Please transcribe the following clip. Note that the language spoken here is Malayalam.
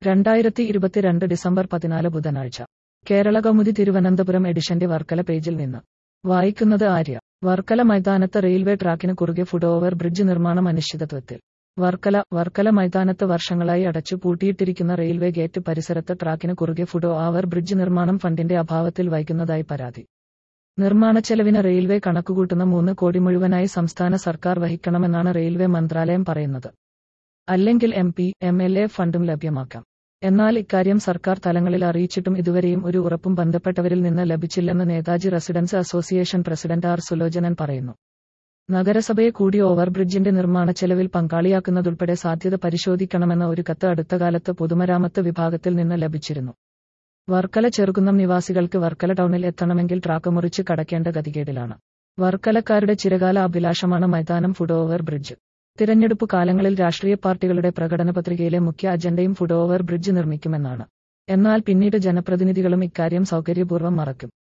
രണ്ടായിരത്തി ഇരുപത്തിരണ്ട് ഡിസംബർ പതിനാല് ബുധനാഴ്ച കേരള കൗമുദി തിരുവനന്തപുരം എഡിഷന്റെ വർക്കല പേജിൽ നിന്ന് വായിക്കുന്നത് ആര്യ വർക്കല മൈതാനത്ത് റെയിൽവേ ട്രാക്കിന് കുറുകെ ഫുട് ഓവർ ബ്രിഡ്ജ് നിർമ്മാണം അനിശ്ചിതത്വത്തിൽ വർക്കല വർക്കല മൈതാനത്ത് വർഷങ്ങളായി അടച്ചു പൂട്ടിയിട്ടിരിക്കുന്ന റെയിൽവേ ഗേറ്റ് പരിസരത്ത് ട്രാക്കിന് കുറുകെ ഫുട് ഓവർ ബ്രിഡ്ജ് നിർമ്മാണം ഫണ്ടിന്റെ അഭാവത്തിൽ വൈകുന്നതായി പരാതി നിർമ്മാണ ചെലവിന് റെയിൽവേ കണക്കുകൂട്ടുന്ന മൂന്ന് കോടി മുഴുവനായി സംസ്ഥാന സർക്കാർ വഹിക്കണമെന്നാണ് റെയിൽവേ മന്ത്രാലയം പറയുന്നത് അല്ലെങ്കിൽ M P M L A ഫണ്ടും ലഭ്യമാക്കാം എന്നാൽ ഇക്കാര്യം സർക്കാർ തലങ്ങളിൽ അറിയിച്ചിട്ടും ഇതുവരെയും ഒരു ഉറപ്പും ബന്ധപ്പെട്ടവരിൽ നിന്ന് ലഭിച്ചില്ലെന്ന് Netaji residence association president R Sulochanan പറയുന്നു നഗരസഭയെ കൂടി ഓവർബ്രിഡ്ജിന്റെ നിർമ്മാണ ചെലവിൽ പങ്കാളിയാക്കുന്നതുൾപ്പെടെ സാധ്യത പരിശോധിക്കണമെന്ന ഒരു കത്ത് അടുത്ത കാലത്ത് പൊതുമരാമത്ത് വിഭാഗത്തിൽ നിന്ന് ലഭിച്ചിരുന്നു വർക്കല ചെറുകുന്നം നിവാസികൾക്ക് വർക്കല ടൗണിൽ എത്തണമെങ്കിൽ ട്രാക്ക് മുറിച്ച് കടക്കേണ്ട ഗതികേടിലാണ് വർക്കലക്കാരുടെ ചിരകാല അഭിലാഷമാണ് മൈതാനം ഫുട് ഓവർ ബ്രിഡ്ജ് തിരഞ്ഞെടുപ്പ് കാലങ്ങളിൽ രാഷ്ട്രീയ പാർട്ടികളുടെ പ്രകടന പത്രികയിലെ മുഖ്യ അജണ്ടയും ഫുട് ഓവർ ബ്രിഡ്ജ് നിർമ്മിക്കുമെന്നാണ് എന്നാൽ പിന്നീട് ജനപ്രതിനിധികളും ഇക്കാര്യം സൗകര്യപൂർവ്വം മറക്കും